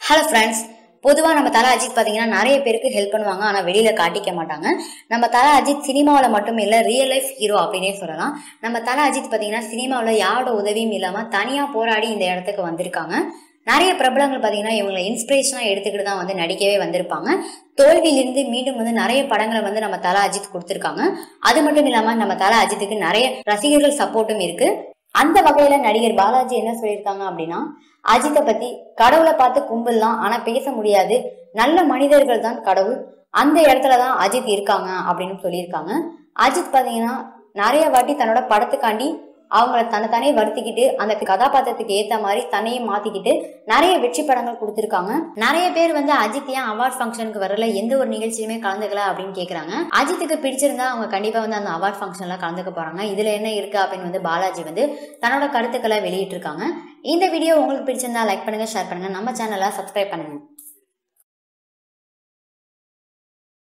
hello friends பொதுவாக நம்ம தல அஜித் பார்த்தீங்கன்னா நிறைய பேருக்கு ஹெல்ப் பண்ணுவாங்க ஆனால் வெளியில் காட்டிக்க மாட்டாங்க நம்ம தல அஜித் சினிமாவில் மட்டும் இல்லை ரியல் லைஃப் ஹீரோ அப்படின்னே சொல்லலாம் நம்ம தல அஜித் பார்த்தீங்கன்னா சினிமாவில் யாரோட உதவியும் இல்லாமல் தனியாக போராடி இந்த இடத்துக்கு வந்திருக்காங்க நிறைய பிரபலங்கள் பார்த்தீங்கன்னா இவங்களை இன்ஸ்பிரேஷனாக எடுத்துக்கிட்டு தான் வந்து நடிக்கவே வந்திருப்பாங்க தோல்வியிலிருந்து மீண்டும் வந்து நிறைய படங்களை வந்து நம்ம தல அஜித் கொடுத்துருக்காங்க அது மட்டும் இல்லாமல் நம்ம தல அஜித்துக்கு நிறைய ரசிகர்கள் சப்போர்ட்டும் இருக்கு அந்த வகையில நடிகர் பாலாஜி என்ன சொல்லியிருக்காங்க அப்படின்னா அஜித்தை பத்தி கடவுளை பார்த்து கும்பிடலாம் ஆனா பேச முடியாது நல்ல மனிதர்கள் தான் கடவுள் அந்த இடத்துல தான் அஜித் இருக்காங்க அப்படின்னு சொல்லியிருக்காங்க அஜித் பாத்தீங்கன்னா நிறைய வாட்டி தன்னோட படத்துக்காண்டி அவங்கள தன்னைத்தானே வருத்திக்கிட்டு அந்த கதாபாத்திரத்துக்கு ஏத்த மாதிரி தன்னையும் மாத்திக்கிட்டு நிறைய வெற்றி படங்கள் கொடுத்துருக்காங்க நிறைய பேர் வந்து அஜித் ஏன் அவார்ட் ஃபங்க்ஷனுக்கு வரல எந்த ஒரு நிகழ்ச்சியுமே கலந்துக்கல அப்படின்னு கேக்குறாங்க அஜித்துக்கு பிடிச்சிருந்தா அவங்க கண்டிப்பா வந்து அந்த அவார்ட் ஃபங்க்ஷன்ல கலந்துக்க போறாங்க இதுல என்ன இருக்கு அப்படின்னு வந்து பாலாஜி வந்து தன்னோட கருத்துக்களை வெளியிட்டிருக்காங்க இந்த வீடியோ உங்களுக்கு பிடிச்சிருந்தா லைக் பண்ணுங்க ஷேர் பண்ணுங்க நம்ம சேனலை சப்ஸ்கிரைப் பண்ணுங்க